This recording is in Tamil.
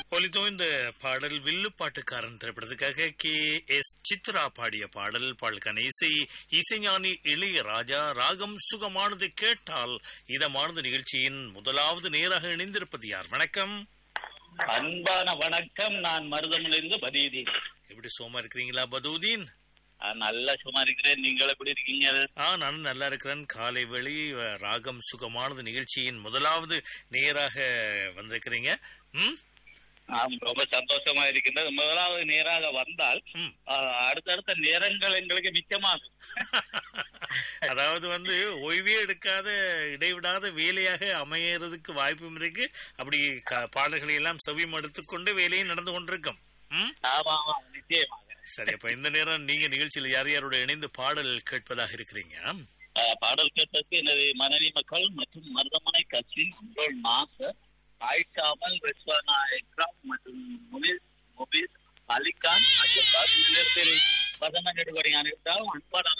ஒலித்தோ இந்த பாடல் வில்லுப்பாட்டுக்காரன் திரைப்படத்துக்காக கே எஸ் சித்ரா பாடிய பாடல் பாடலுக்கான இசை இசைஞானி இளையராஜா ராகம் சுகமானது கேட்டால் இதமானது நிகழ்ச்சியின் முதலாவது நேராக இணைந்திருப்பது யார் வணக்கம் அன்பான வணக்கம் நான் மருதமிலிருந்து பதீதி எப்படி சோமா இருக்கிறீங்களா பதூதீன் நல்ல சும்மா இருக்கிறேன் நீங்கள் எப்படி இருக்கீங்க ஆ நானும் நல்லா இருக்கிறேன் காலை வேளை அஹ், ராகம் சுகமானது நிகழ்ச்சியின் முதலாவது நேராக வந்திருக்கிறீங்க ம் ஆம் ரொம்ப சந்தோஷமா இருக்கின்றது முதலாவது நேராக வந்தால் ம். ஆ, அடுத்தடுத்த நேரங்கள் எங்களுக்கு மிச்சமாகும் அதாவது வந்து ஓய்வே எடுக்காத இடைவிடாத வேலையாக அமையறதுக்கு வாய்ப்பும் இருக்கு அப்படி க- பாடல்களை எல்லாம் செவியும் எடுத்துக்கொண்டு வேலையும் நடந்து கொண்டிருக்கும் ம் ஆமா ஆமா நிச்சயமாக சரி அப்ப இந்த நேரம் நீங்க நிகழ்ச்சியில் யார் யாரோட இணைந்து பாடல் கேட்பதாக இருக்கிறீங்க ஆ, பாடல் கேட்டதுக்கு எனது மனைவி மக்கள் மற்றும் மருதமனை கட்சியின் உங்கள் நாசர் ஆயிஷாமல் ரெஸ்வானா எக்ராம் மற்றும் முனிஸ் முபீஸ் அலிகான் ஆகிய பாதியிலிருந்து வதன நெடுவடி அனைத்தால் அன்பான